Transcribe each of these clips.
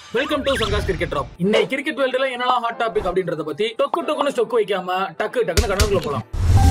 welcome to சங்காஸ் cricket drop இன்னைக்கு cricket வேர்ல்டுல என்னெல்லாம் ஹாட் டாபிக் அப்படின்றத பத்தி டொக்கு டொக்குன்னு ஸ்டொக்கு வைக்காம டக்கு டக்குன்னு கணக்குள்ள போலாம்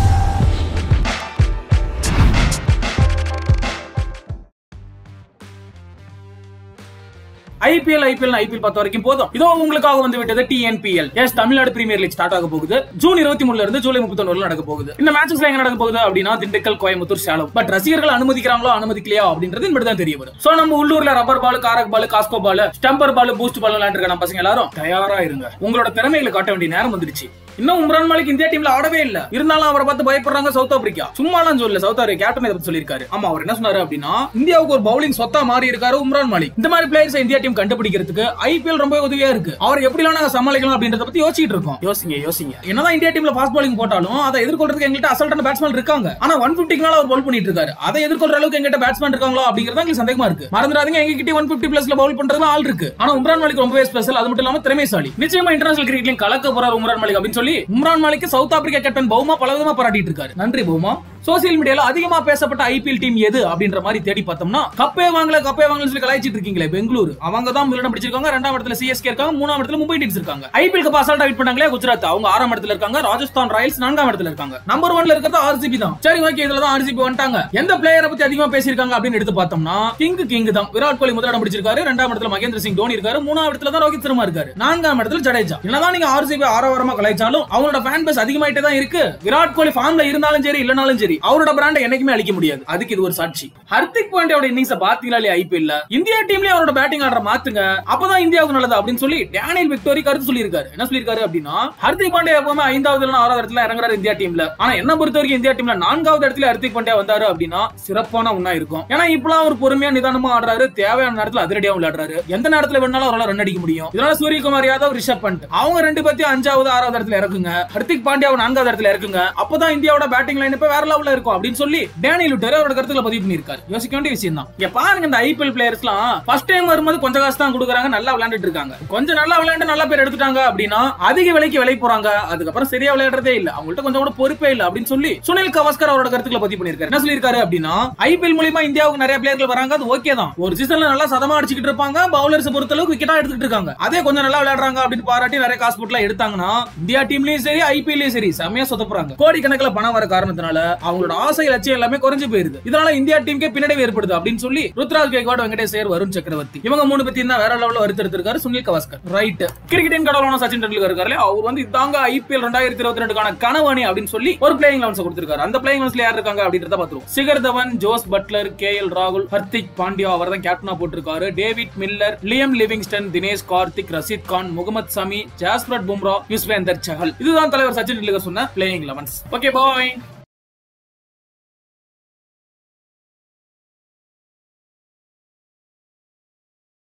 ஐபிஎல் ஐபிஎல் ஐபிஎல் பார்த்த வரைக்கும் போதும் இதோ உங்களுக்காக வந்து விட்டது டிஎன்பிஎல் எஸ் தமிழ்நாடு பிரீமியர் லீக் ஸ்டார்ட் ஆக போகுது ஜூன் இருபத்தி மூணுல இருந்து ஜூலை முப்பத்தொன்னு நடக்க போகுது இந்த மேட்சஸ்ல எங்க நடக்க போகுது அப்படின்னா திண்டுக்கல் கோயம்புத்தூர் சேலம் பட் ரசிகர்கள் அனுமதிக்கிறாங்களோ அனுமதிக்கலையா அப்படின்றது மட்டும் தான் தெரிய வரும் சோ நம்ம உள்ளூர்ல rubber ball cork ball Cosco ball stumper ball boost ball விளையாண்டுருக்க நம்ம பசங்க எல்லாரும் தயாரா இருங்க உங்களோட திறமைகளை காட்ட வேண்டிய நேரம் வந்துருச்சு இன்னும் உம்ரான் மாலிக் இந்தியா டீம்ல ஆடவே இல்ல இருந்தாலும் அவரை பார்த்து பயப்படுறாங்க சவுத் ஆப்பிரிக்கா சும்மாலாம் சொல்லல சவுத் ஆப்பிரிக்கா கேப்டன் இதை பத்தி சொல்லியிருக்காரு ஆமா அவர் என்ன சொன்னாரு அப்படின்னா இந்தியாவுக்கு ஒரு பவுலிங் சொத்தா மாறி இருக்காரு உம்ரான் மாலிக் இந்த மாதிரி பிளேயர்ஸ் இந்தியா டீம் கண்டுபிடிக்கிறதுக்கு ஐபிஎல் ரொம்ப உதவியா இருக்கு அவர் எப்படிலாம் நாங்க சமாளிக்கலாம் அப்படின்றத பத்தி யோசிச்சிட்டு இருக்கோம் யோசிங்க யோசிங்க என்னதான் இந்தியா டீம்ல ஃபாஸ்ட் bowling போட்டாலும் அதை எதிர்கொள்றதுக்கு எங்கள்கிட்ட அசல்ட்டான பேட்ஸ்மேன் இருக்காங்க ஆனா ஒன் பிப்டிக்கு மேல அவர் பவுல் பண்ணிட்டு இருக்காரு அதை எதிர்கொள்ற அளவுக்கு எங்கிட்ட பேட்ஸ்மேன் இருக்காங்களா அப்படிங்கறது எங்களுக்கு சந்தேகமா இருக்கு மறந்துடாதீங்க எங்க கிட்ட ஒன் பிப்டி பிளஸ்ல பவுல் பண்றதுல ஆள் இருக்கு ஆனா உம்ரான் மாலிக் ரொம்பவே ஸ்பெஷல் அது மட்டும் இல்லாம திறமைசாலி நிச்சயமா இன்டர்நேஷனல் கிரிக்கெட்லயும் கலக்க போறாரு உம்ரான் மாலிக் அப்படின்னு சொல்லி Umran Malik south Africa captain Bavuma பலவிதமா பாராட்டிட்டு இருக்காரு நன்றி பவுமா சோசியல் மீடியால அதிகமா பேசப்பட்ட ஐபிஎல் டீம் எது அப்படின்ற மாதிரி தேடி பார்த்தோம்னா கப்பே வாங்கல கப்பே வாங்கல சொல்லி கலாய்ச்சிட்டு இருக்கீங்களே பெங்களூரு அவங்க தான் முதலிடம் பிடிச்சிருக்காங்க ரெண்டாம் இடத்துல சிஎஸ்கே இருக்காங்க மூணாம் இடத்துல மும்பை இந்தியன்ஸ் இருக்காங்க ஐபிஎல் கப் அசால்ட்டா வெயிட் பண்ணாங்களே குஜராத் அவங்க ஆறாம் இடத்துல இருக்காங்க ராஜஸ்தான் ராயல்ஸ் நான்காம் இடத்துல இருக்காங்க நம்பர் ஒன்ல இருக்கிறது ஆர்சிபி தான் சரி ஓகே இதுல தான் ஆர்சிபி வந்துட்டாங்க எந்த பிளேயரை பத்தி அதிகமா பேசியிருக்காங்க அப்படின்னு எடுத்து பார்த்தோம்னா கிங் கிங் தான் விராட் கோலி முதலிடம் பிடிச்சிருக்காரு ரெண்டாம் இடத்துல மகேந்திர சிங் தோனி இருக்காரு மூணாம் இடத்துல தான் ரோஹித் சர்மா இருக்காரு நான்காம் இடத்துல ஜடேஜா என்னதான் நீங்க ஆர்சிபி ஆரவாரமா கலாய்ச்சாலும் அவங்களோட ஃபேன் பேஸ் அதிகமாயிட்டே தான் இருக்கு விராட் கோலி ஃபார்ம்ல இருந்தாலும் சரி இல்லனாலும் சரி அவரோட பிராண்ட் என்னைக்குமே அழிக்க முடியாது அதுக்கு இது ஒரு சாட்சி ஹர்திக் பாண்டியோட இன்னிங்ஸ் பாத்தீங்களா இல்லையா ஐபிஎல்ல இந்தியா டீம்லயே அவரோட பேட்டிங் ஆர்டர் மாத்துங்க அப்பதான் இந்தியாவுக்கு நல்லது அப்படின்னு சொல்லி டேனியல் விக்டோரி கருத்து சொல்லியிருக்காரு என்ன சொல்லியிருக்காரு அப்படின்னா ஹர்திக் பாண்டியா எப்பவுமே ஐந்தாவது இல்லைன்னா ஆறாவது இடத்துல இறங்குறாரு இந்தியா டீம்ல ஆனா என்ன பொறுத்த வரைக்கும் இந்தியா டீம்ல நான்காவது இடத்துல ஹர்திக் பாண்டியா வந்தாரு அப்படின்னா சிறப்பான ஒண்ணா இருக்கும் ஏன்னா இப்பெல்லாம் ஒரு பொறுமையா நிதானமா ஆடுறாரு தேவையான நேரத்துல அதிரடியா விளையாடுறாரு எந்த நேரத்துல வேணாலும் அவரால் ரன் அடிக்க முடியும் இதனால சூரியகுமார் யாதவ் ரிஷப் பண்ட் அவங்க ரெண்டு பத்தி அஞ்சாவது ஆறாவது இடத்துல இறக்குங்க ஹர்திக் பாண்டியாவை நான்காவது இடத்துல இறக்குங்க அப்பதான் இந்தியாவோட பேட்டிங் லைன் இப்ப வேற லெவல்ல இருக்கும் அப்படின்னு சொல்லி டேனியல் விட்டர் அவரோட கருத்துல பதிவு பண்ணிருக்காரு யோசிக்க வேண்டிய விஷயம் தான் இங்க பாருங்க இந்த ஐபிஎல் பிளேயர்ஸ்லாம் ஃபர்ஸ்ட் டைம் வரும்போது கொஞ்சம் காசு தான் கொடுக்குறாங்க நல்லா விளையாண்டுட்டு இருக்காங்க கொஞ்சம் நல்லா விளையாண்டு நல்ல பேர் எடுத்துட்டாங்க அப்படின்னா அதிக விலைக்கு விலை போறாங்க அதுக்கப்புறம் சரியா விளையாடுறதே இல்ல அவங்கள்ட்ட கொஞ்சம் கூட பொறுப்பே இல்ல அப்படின்னு சொல்லி சுனில் கவாஸ்கர் அவரோட கருத்துக்களை பதிவு பண்ணிருக்காரு என்ன சொல்லியிருக்காரு அப்படின்னா ஐபிஎல் மூலியமா இந்தியாவுக்கு நிறைய பிளேயர்கள் வராங்க அது ஓகே தான் ஒரு சீசன்ல நல்லா சதமா அடிச்சுக்கிட்டு இருப்பாங்க பவுலர்ஸ் பொறுத்த அளவுக்கு விக்கெட்டா எடுத்துட்டு இருக்காங்க அதே கொஞ்சம் நல்லா விளையாடுறாங்க அப்படின்னு பாராட்டி நிறைய காசு போட்டுலாம் எடுத்தாங்கன்னா இந்தியா டீம்லயும் சரி ஐபிஎல்லையும் சரி செமையா சொதப்புறாங்க கோடி கணக்குல பணம் வர காரணத்தினால அவங்களோட ஆசை லட்சியம் எல்லாமே குறைஞ்சு போயிருது இதனால இந்தியா டீமுக்கே பின்னடைவு ஏற்படுது அப்படின்னு சொல்லி ருத்ராஜ் கேக்வாட் வெங்கடேஷ் ஐயர் வருண் சக்கரவர்த்தி இவங்க மூணு பத்தி தான் வேற லெவல்ல வருத்தெடுத்திருக்காரு சுனில் கவாஸ்கர் ரைட் கிரிக்கெட்டின் கடவுளான சச்சின் டெண்டுல்கர் இருக்காரு அவர் வந்து இதாங்க ஐபிஎல் ரெண்டாயிரத்தி இருபத்தி ரெண்டுக்கான கனவாணி அப்படின்னு சொல்லி ஒரு பிளேயிங் லெவன்ஸ் கொடுத்திருக்காரு அந்த பிளேயிங் லெவன்ஸ்ல யார் இருக்காங்க அப்படின்றத பாத்துருவோம் Shikhar Dhawan Jos Buttler K L ராகுல் ஹர்திக் பாண்டியா அவர் தான் கேப்டனா போட்டிருக்காரு David Miller Liam Livingstone Dinesh Karthik Rashid Khan Mohammed Shami Jasprit Bumrah Yuzvendra Chahal இதுதான் தலைவர் சச்சின் டெண்டுல்கர் சொன்ன பிளேயிங் லெவன்ஸ் ஓகே பாய்